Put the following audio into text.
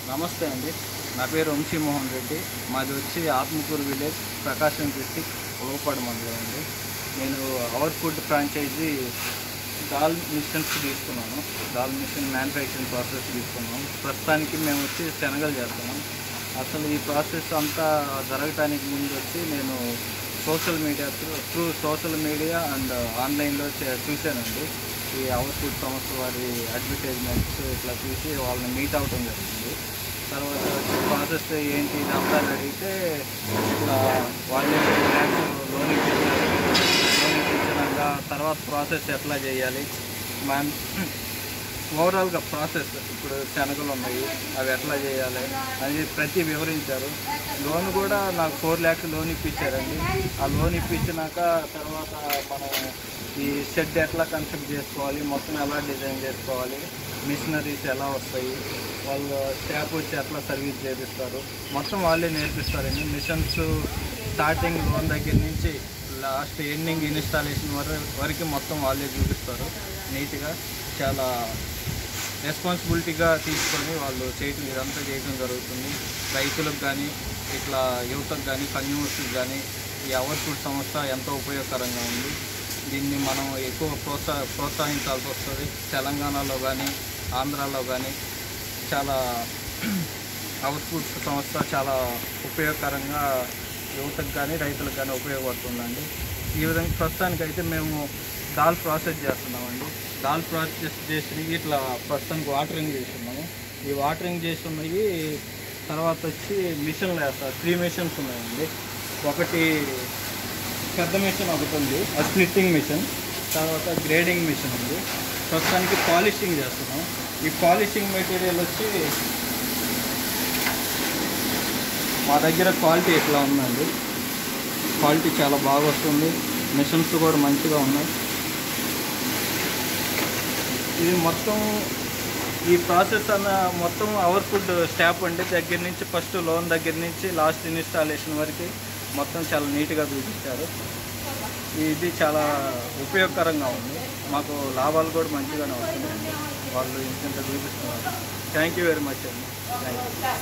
నమస్తే అండి నా పేరు వంశీ మోహన్ రెడ్డి మాది వచ్చి ఆత్మకూరు విలేజ్ ప్రకాశం డిస్టిక్ ఉలవపాడు మండలం అండి నేను our food franchisee dal machines తీసుకున్నాను దాల్ మిషన్ మ్యానుఫ్యాక్చరింగ్ ప్రాసెస్ తీసుకున్నాం ప్రస్తుతానికి మేము వచ్చి శనగలు చేస్తున్నాం అసలు ఈ ప్రాసెస్ అంతా జరగటానికి ముందు వచ్చి నేను social media through through social media and ఆన్లైన్లో చే- చూశానండి ఈ అవర్ ఫుడ్ సంస్థ వారి అడ్వర్టైజ్మెంట్స్ ఇట్లా చూసి వాళ్ళని మీట్ అవటం జరిగింది తర్వాత వచ్చి ప్రాసెస్ ఏంటి ఇదంతా అని అడిగితే ఇట్లా వాళ్ళే ల్యాక్స్ లోన్ ఇప్పించారు లోన్ ఇప్పించినాక తర్వాత ప్రాసెస్ ఎట్లా చేయాలి మ్యామ్ ఓవరాల్గా ప్రాసెస్ ఇప్పుడు శనగలు ఉన్నాయి అవి ఎట్లా చేయాలి అది ప్రతి వివరించారు లోన్ కూడా నాకు ఫోర్ ల్యాక్స్ లోన్ ఇప్పించారండి ఆ లోన్ ఇప్పించినాక తర్వాత మనం ఈ షెడ్ ఎట్లా కన్స్ట్రక్ట్ చేసుకోవాలి మొత్తం ఎలా డిజైన్ చేసుకోవాలి మిషనరీస్ ఎలా వస్తాయి వాళ్ళు స్టాఫ్ వచ్చి ఎట్లా సర్వీస్ చేపిస్తారు మొత్తం వాళ్ళే నేర్పిస్తారండి మిషన్స్ స్టార్టింగ్ లోన్ దగ్గర నుంచి లాస్ట్ ఎండింగ్ ఇన్స్టాలేషన్ వరకు వరకు మొత్తం వాళ్ళే చూపిస్తారు నీట్గా చాలా రెస్పాన్సిబిలిటీగా తీసుకొని వాళ్ళు చేయటం ఇదంతా చేయడం జరుగుతుంది రైతులకు కానీ ఇట్లా యువతకు కానీ కన్యూమర్స్కి కానీ ఈ అవర్ ఫుడ్ సంస్థ ఎంతో ఉపయోగకరంగా ఉంది దీన్ని మనం ఎక్కువ ప్రోత్సా ప్రోత్సహించాల్సి వస్తుంది తెలంగాణలో కానీ ఆంధ్రాలో కానీ చాలా అవర్ ఫుడ్ సంస్థ చాలా ఉపయోగకరంగా యువతకు కానీ రైతులకు కానీ ఉపయోగపడుతుందండి ఈ విధంగా ప్రస్తుతానికి అయితే మేము దాల్ ప్రాసెస్ చేస్తున్నామండి దాల్ ప్రాసెస్ చేసి ఇట్లా ప్రస్తుతానికి వాటరింగ్ చేస్తున్నాము ఈ వాటరింగ్ చేసి ఉన్నాయి తర్వాత వచ్చి మిషన్లు వేస్తారు త్రీ మిషన్స్ ఉన్నాయండి ఒకటి పెద్ద మిషన్ ఒకటి ఉంది అది స్ప్లిట్టింగ్ మిషన్ తర్వాత గ్రేడింగ్ మిషన్ ఉంది ప్రస్తుతానికి పాలిషింగ్ చేస్తున్నాం ఈ పాలిషింగ్ మెటీరియల్ వచ్చి మా దగ్గర క్వాలిటీ ఇట్లా ఉందండి క్వాలిటీ చాలా బాగా వస్తుంది మిషన్స్ కూడా మంచిగా ఉన్నాయి ఇది మొత్తం ఈ ప్రాసెస్ అన్న మొత్తం అవర్ ఫుడ్ స్టాఫ్ అండి దగ్గర నుంచి ఫస్ట్ లోన్ దగ్గర నుంచి లాస్ట్ ఇన్స్టాలేషన్ వరకు మొత్తం చాలా నీట్గా చూపించారు ఇది చాలా ఉపయోగకరంగా ఉంది మాకు లాభాలు కూడా మంచిగానే వస్తున్నాయండి వాళ్ళు ఇంత చూపిస్తున్నారు థ్యాంక్ యూ వెరీ మచ్ అండి థ్యాంక్ యూ